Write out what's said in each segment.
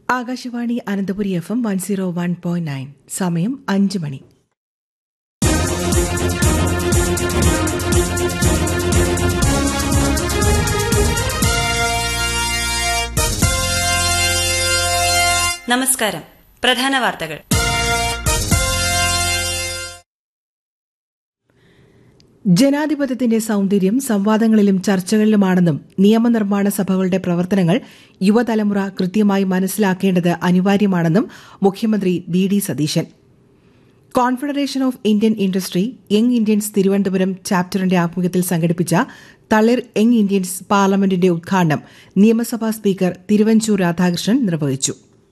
Akashvani Ananthapuri F M one zero one point nine സമയം അഞ്ച് മണി നമസ്കാരം പ്രധാന വാർത്തകൾ ജനാധിപത്യത്തിന്റെ സൌന്ദര്യം സംവാദങ്ങളിലും ചർച്ചകളിലുമാണെന്നും നിയമനിർമ്മാണ സഭകളുടെ പ്രവർത്തനങ്ങൾ യുവതലമുറ കൃത്യമായി മനസ്സിലാക്കേണ്ടത് അനിവാര്യമാണെന്നും മുഖ്യമന്ത്രി V D Satheesan confederation of Indian industry young Indians Thiruvananthapuram ചാപ്റ്ററിന്റെ ആഭിമുഖ്യത്തിൽ സംഘടിപ്പിച്ച തളിർ യങ് ഇന്ത്യൻസ് പാർലമെന്റിന്റെ ഉദ്ഘാടനം നിയമസഭാ സ്പീക്കർ തിരുവഞ്ചൂർ രാധാകൃഷ്ണൻ നിർവഹിച്ചു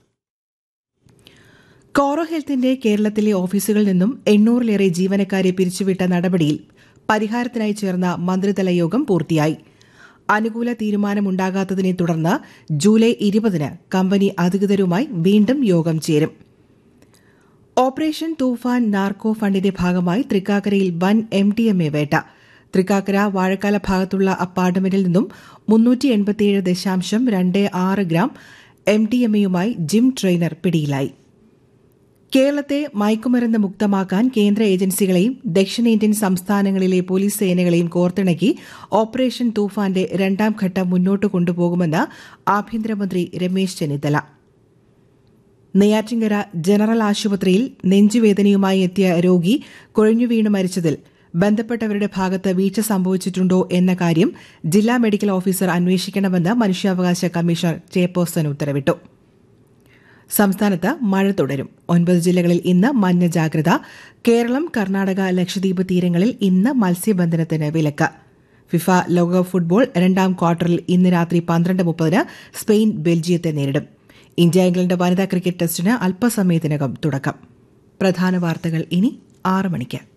കോറോ ഹെൽത്തിന്റെ കേരളത്തിലെ ഓഫീസുകളിൽ നിന്നും എണ്ണൂറിലേറെ ജീവനക്കാരെ പിരിച്ചുവിട്ട നടപടിയിൽ പരിഹാരത്തിനായി ചേർന്ന മന്ത്രിതല യോഗം പൂർത്തിയായി അനുകൂല തീരുമാനമുണ്ടാകാത്തതിനെ തുടർന്ന് ജൂലൈ ഇരുപതിന് കമ്പനി അധികൃതരുമായി വീണ്ടും യോഗം ചേരും ഓപ്പറേഷൻ തൂഫാൻ നാർക്കോ ഫണ്ടിന്റെ ഭാഗമായി തൃക്കാക്കരയിൽ വൻ എം ടി എം എ വേട്ട തൃക്കാക്കര വാഴക്കാല ഭാഗത്തുള്ള അപ്പാർട്ട്മെന്റിൽ നിന്നും മുന്നൂറ്റി എൺപത്തിയേഴ് ദശാംശം രണ്ട് ആറ് ഗ്രാം എം ടി എം എയുമായി ജിം ട്രെയിനർ പിടിയിലായി കേരളത്തെ മയക്കുമരുന്ന് മുക്തമാക്കാൻ കേന്ദ്ര ഏജൻസികളെയും ദക്ഷിണേന്ത്യൻ സംസ്ഥാനങ്ങളിലെ പോലീസ് സേനകളെയും കോർത്തിണക്കി ഓപ്പറേഷൻ തൂഫാന്റെ രണ്ടാം ഘട്ടം മുന്നോട്ട് കൊണ്ടുപോകുമെന്ന് ആഭ്യന്തരമന്ത്രി രമേശ് ചെന്നിത്തല നെയ്യാറ്റിങ്കര ജനറൽ ആശുപത്രിയിൽ നെഞ്ചുവേദനയുമായി എത്തിയ രോഗി കുഴഞ്ഞുവീണ് മരിച്ചതിൽ ബന്ധപ്പെട്ടവരുടെ ഭാഗത്ത് വീഴ്ച സംഭവിച്ചിട്ടുണ്ടോ എന്ന കാര്യം ജില്ലാ മെഡിക്കൽ ഓഫീസർ അന്വേഷിക്കണമെന്ന് മനുഷ്യാവകാശ കമ്മീഷണർ ചെയർപേഴ്സൺ ഉത്തരവിട്ടു സംസ്ഥാനത്ത് മഴ തുടരും ഒൻപത് ജില്ലകളിൽ ഇന്ന് മഞ്ഞ ജാഗ്രത കേരളം കർണാടക ലക്ഷദ്വീപ് തീരങ്ങളിൽ ഇന്ന് മത്സ്യബന്ധനത്തിന് വിലക്ക് ഫിഫ ലോകകപ്പ് ഫുട്ബോൾ രണ്ടാം ക്വാർട്ടറിൽ ഇന്ന് രാത്രി പന്ത്രണ്ട് മുപ്പതിന് സ്പെയിൻ ബെൽജിയത്തെ നേരിടും ഇന്ത്യ ഇംഗ്ലണ്ട് വനിതാ ക്രിക്കറ്റ് ടെസ്റ്റിന് അല്പസമയത്തിനകം തുടക്കം പ്രധാന വാർത്തകൾ ഇനി ആറ് മണിക്ക്